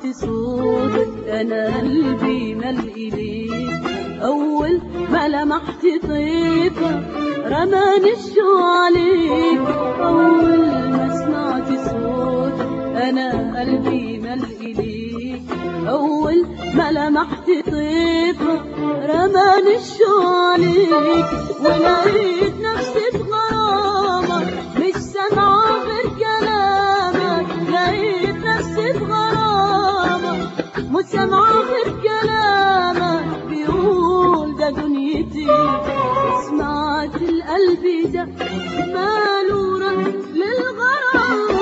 سمعت صوتك انا قلبي مل اليك اول ما لمحت طيبة رماني الشوق عليك اول ما سمعت صوتك انا قلبي مل اليك اول ما لمحت طيبة رماني الشوق عليك ولقيت نفسي في غرامك مش سامعة غير كلامك لقيت نفسي في غرامك مش سامعة غير كلامك بيقول ده دنيتي سمعت القلب ده ماله رد للغرام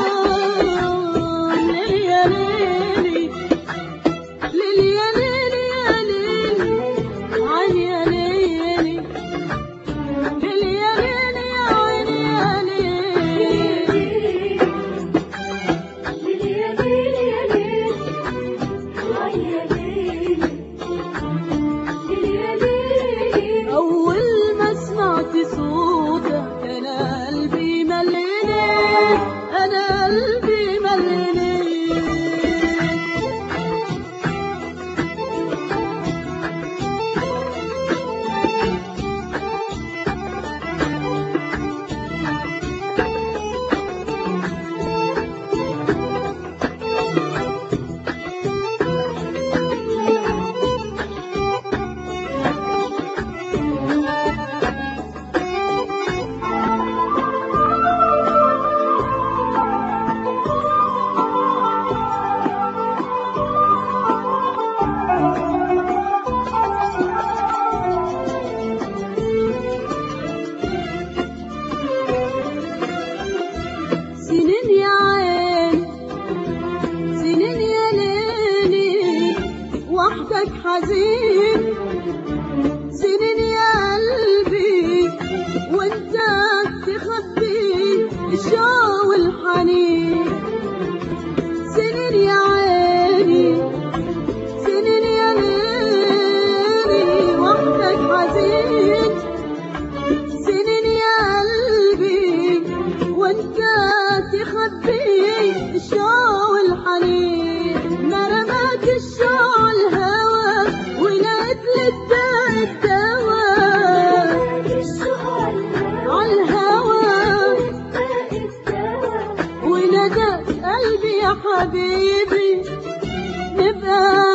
ليا ليلي ليلي يا ليلي يا ليلي عيني يا ليلي ليلي يا ليلي يا عيني يا ليلي أول ما سمعت صوتك أنا قلبي مليني أنا قلبي مليني سنين يا عين سنين يا ليلي وحدك حزين سنين يا قلبي وانت تخبي الشوق والحنين سنين يا عيني سنين يا ليلي وحدك حزين سنين يا قلبي وانت تخبي الشوق والحنين ما رماك الشوق الهوى ولقيت للداء الدواء عالهوى ونادى قلبي يا حبيبي نبقى